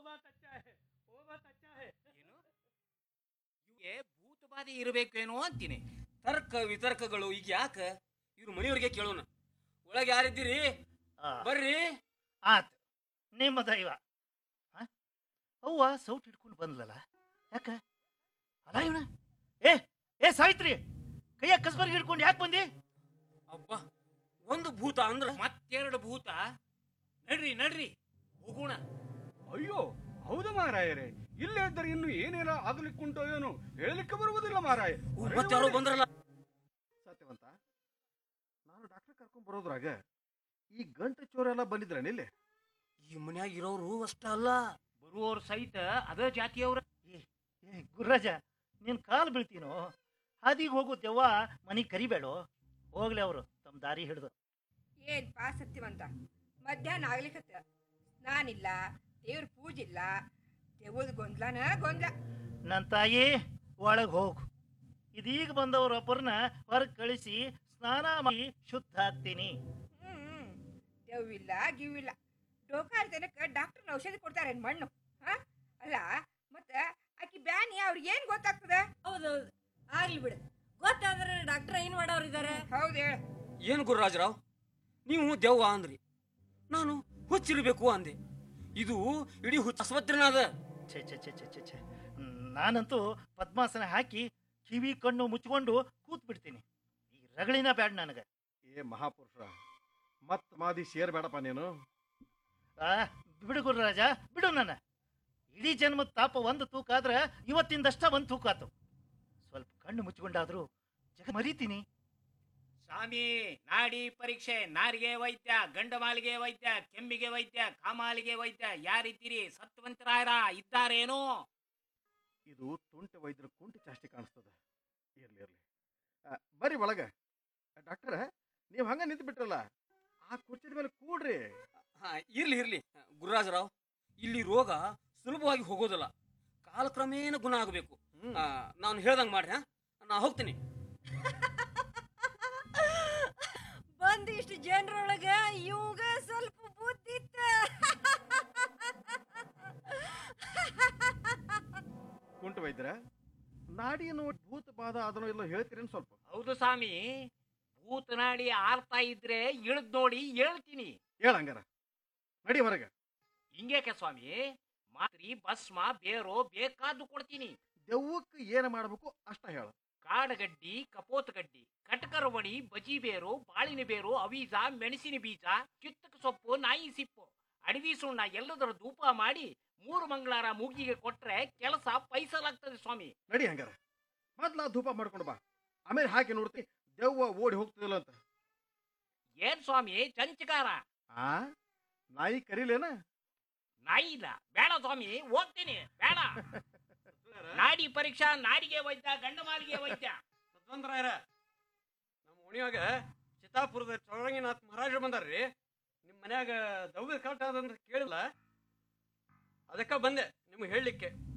ಏನು ಇವ್ಗೆ ಭೂತ ಬಾಧೆ ಇರಬೇಕೇನೋ ಅಂತೀನಿ ತರ್ಕ ವಿತರ್ಕಗಳು ಈಗ ಯಾಕ ಇವ್ರು ಮನೆಯವ್ರಿಗೆ ಕೇಳೋಣ ಒಳಗೆ ಯಾರಿದ್ದೀರಿ ಆ, ಬರ್ರಿ ಆತ್ ನಿಮ್ಮ ದೈವ ಆ? ಅವ್ವ ಸೌಟ್ ಹಿಡ್ಕೊಂಡು ಬಂದ್ಲಲ್ಲ ಯಾಕ ಅಲ್ಲ ಇವನ ಏ ಏ ಸಾವಿತ್ರಿ ಕೈಯ ಕಸ್ಬರ್ಗಿ ಹಿಡ್ಕೊಂಡು ಯಾಕೆ ಬಂದಿ ಅಬ್ಬಾ ಒಂದು ಭೂತ ಅಂದ್ರ ಮತ್ತೆರಡು ಭೂತ ನಡ್ರಿ ನಡ್ರಿ ಹೋಗೋಣ ಅಯ್ಯೋ ಹೌದು ಮಾರಾಯರೇ ಇಲ್ಲೇ ಇದ್ದರೆ ಇನ್ನು ಏನೇನ ಆಗ್ಲಿಕ್ಕುಂಟೋ ಏನು ಹೇಳಲಿಕ್ಕೆ ಬರುವುದಿಲ್ಲ ಮಾರಾಯ ಮತ್ತಾರೋ ಬಂದ್ರಲ್ಲ ಸತ್ಯವಂತ ನಾನು ಡಾಕ್ಟರ್ ಕರ್ಕೊಂಡ್ ಬರೋದ್ರಾಗ ಈ ಗಂಟು ಚೋರೆಲ್ಲ ಬಂದಿದ್ರಣ ಇಲ್ಲಿ ಈ ಮನ್ಯಾಗ ಇರೋರು ಅಷ್ಟ ಅಲ್ಲ ಬರುವವ್ರು ಸಹಿತ ಅದ ಜಾತಿಯವ್ರ ಏ ಗುರ್ರಾಜ ನೀನ್ ಕಾಲ್ ಬೀಳ್ತೀನೋ ಹಾದಿಗೆ ಹೋಗು ದೆವ್ವ ಮನಿಗ್ ಕರಿಬೇಡೋ ಹೋಗ್ಲಿ ಅವರು ತಮ್ಮ ದಾರಿ ಹಿಡ್ದು ಏನ್ ಪಾ ಸತ್ಯವಂತ ಮಧ್ಯಾಹ್ನ ಆಗ್ಲಿಕತ್ತ ಸ್ನಾನಿಲ್ಲ ದೇವ್ರ ಪೂಜಿಲ್ಲ ದೇವದ ಗೊಂದ್ಲನ ಗೊಂದ್ಲ ನನ್ನ ತಾಯಿ ಒಳಗೆ ಹೋಗು ಇದೀಗ ಬಂದವರೊಬ್ಬರನ್ನ ಹೊರಗೆ ಕಳಿಸಿ ಸ್ನಾನ ಮಾಡಿ ಶುದ್ಧ ಆಗ್ತೀನಿ ಹ್ಮ್ ದೇವಿಲ್ಲ ಗಿವಿಲ್ಲ ಡೋಕಾರ್ ಜನಕ್ಕೆ ಡಾಕ್ಟರ್ನ ಔಷಧಿ ಕೊಡ್ತಾರೆ ಮಣ್ಣು ಹಾ ಅಲ್ಲ ಮತ್ತ ಆಕಿ ಬ್ಯಾನಿ ಅವ್ರಿಗೆ ಏನ್ ಗೊತ್ತಾಗ್ತದ ಹೌದೌದು ಆಗ್ಲಿ ಬಿಡು ಗೊತ್ತಾದ್ರೆ ಡಾಕ್ಟರ್ ಏನ್ ಮಾಡೋರಿದ್ದಾರೆ ಹೌದ್ ಹೇಳ ಏನು ಗುರುರಾಜರಾವ್ ನೀವು ದೆವ್ವ ಅಂದ್ರಿ ನಾನು ಹುಚ್ಚಿರ್ಬೇಕು ಅಂದೆ ಇದು ಇಡೀ ಹುಚ್ಚ ಆಸ್ಪತ್ರೆನಾದ ಛೆ ಛೆ ಛೆ ಛೆ ಛೆ ಛೆ ಹ್ಮ್, ನಾನಂತೂ ಪದ್ಮಾಸನ ಹಾಕಿ ಕಿವಿ ಕಣ್ಣು ಮುಚ್ಕೊಂಡು ಕೂತ್ ಬಿಡ್ತೀನಿ ಈ ರಗಳಿನ ಬ್ಯಾಡ್ ನನಗೆ ಏ ಮಹಾಪುರುಷ ಮತ್ ಮಾದಿ ಸೇರ್ ಬೇಡಪ್ಪ ನೀನು ಆ ಬಿಡು ಗುರುರಾಜ ಬಿಡು ನನ್ನ ಇಡೀ ಜನ್ಮದ ತಾಪ ಒಂದು ತೂಕ ಆದ್ರೆ ಇವತ್ತಿಂದಷ್ಟ ಒಂದು ತೂಕ ಆತು ಸ್ವಲ್ಪ ಕಣ್ಣು ಮುಚ್ಕೊಂಡಾದ್ರೂ ಜಗ ಮರಿತೀನಿ ಸ್ವಾಮಿ ನಾಡಿ ಪರೀಕ್ಷೆ ನಾರಿಗೆ ವೈದ್ಯ ಗಂಡಮಾಲಿಗೆ ವೈದ್ಯ ಕೆಮ್ಮಿಗೆ ವೈದ್ಯ ಕಾಮಾಲಿಗೆ ವೈದ್ಯ ಯಾರಿದ್ದೀರಿ ಸತ್ವಂತರಾಯರ ಇದ್ದಾರೇನೋ ಇದು ತುಂಟ ವೈದ್ಯರ ಕುಂಟಿ ಚಾಷ್ಟಿ ಕಾಣಿಸ್ತದ ಇರ್ಲಿ ಇರ್ಲಿ ಆ, ಬರ್ರಿ ಒಳಗ ಡಾಕ್ಟರ್ ನೀವು ಹಂಗ ನಿಂತು ಬಿಟ್ರಲ್ಲ ಆ ಕುರ್ಚಿದ ಮೇಲೆ ಕೂಡ್ರಿ ಹಾ ಇರ್ಲಿ ಇರ್ಲಿ ಗುರುರಾಜರಾವ್ ಇಲ್ಲಿ ರೋಗ ಸುಲಭವಾಗಿ ಹೋಗೋದಿಲ್ಲ ಕಾಲಕ್ರಮೇಣ ಗುಣ ಆಗಬೇಕು ಹ್ಮ್. ನಾನು ಹೇಳ್ದಂಗೆ ಮಾಡ್ರಿ ಹಾ ನಾ ಹೋಗ್ತೀನಿ ಬಂದಿಷ್ಟು ಜನರೊಳಗ ಇವಾಗ ಸ್ವಲ್ಪ ಬುದ್ಧಿತ್ತ ಕುಂಟ ವೈದ್ಯರ ನಾಡಿ ಏನೋ ಭೂತ ಬಾಧ ಅದನ್ನೋ ಇಲ್ಲೋ ಹೇಳ್ತೀರೇನು ಸ್ವಲ್ಪ ಹೌದು ಸ್ವಾಮಿ ಭೂತನಾಡಿ ಆರ್ತಾ ಇದ್ರೆ ಇಳ್ದ್ ನೋಡಿ ಹೇಳ್ತೀನಿ ಹೇಳ ಹಂಗಾರ ನಡಿ ಹೊರಗೆ ಹಿಂಗೇಕೆ ಸ್ವಾಮಿ ಮಾತ್ರಿ ಭಸ್ಮ ಬೇರೋ ಬೇಕಾದ್ದು ಕೊಡ್ತೀನಿ ದೆವ್ವಕ್ಕೆ ಏನು ಮಾಡಬೇಕು ಅಷ್ಟ ಹೇಳ ಕಾಡಗಡ್ಡಿ ಕಪೋತ್ ಗಡ್ಡಿ ಕಟಕರವಣಿ ಬಜಿ ಬೇರು ಬಾಳಿನ ಬೇರು ಅವೀಜ ಮೆಣಸಿನ ಬೀಜ ಕಿತ್ತಕ ಸೊಪ್ಪು ನಾಯಿ ಸಿಪ್ಪು ಅಡವಿ ಸುಣ್ಣ ಎಲ್ಲದರ ಧೂಪ ಮಾಡಿ ಮೂರು ಮಂಗಳಾರ ಮೂಗಿಗೆ ಕೊಟ್ರೆ ಕೆಲಸ ಪೈಸಲಾಗ್ತದೆ ಸ್ವಾಮಿ ನಡಿ ಹಂಗಾರ ಮೊದ್ಲ ಧೂಪ ಮಾಡ್ಕೊಂಡು ಬಾ ಆಮೇಲೆ ಹಾಕಿ ನೋಡ್ತಿ ದೆವ್ವ ಓಡಿ ಹೋಗ್ತದಿಲ್ಲ ಅಂತ ಏನ್ ಸ್ವಾಮಿ ಚಂಚಕಾರ ಆ ನಾಯಿ ಕರೀಲೇನ ನಾಯಿ ಇಲ್ಲ ಬೇಡ ಸ್ವಾಮಿ ಹೋಗ್ತೀನಿ ಬೇಡ ನಾಡಿ ಪರೀಕ್ಷಾ ನಾಡಿಗೆ ವೈದ್ಯ ಗಂಡ ಮಾಲಿಗೆ ವೈದ್ಯ ಸತ್ವಂತರಾಯರ ನಮ್ಮ ಓಣಿಯಾಗ ಚಿತ್ತಾಪುರದ ಚೌರಂಗಿನಾಥ್ ಮಹಾರಾಜರು ಬಂದಾರ್ರಿ ನಿಮ್ಮ ಮನ್ಯಾಗ ದವ್ವ ಕರೆಕ್ಟ್ ಅದಂತ ಕೇಳಿಲ್ಲ ಅದಕ್ಕೆ ಬಂದೆ ನಿಮ್ಗೆ ಹೇಳಲಿಕ್ಕೆ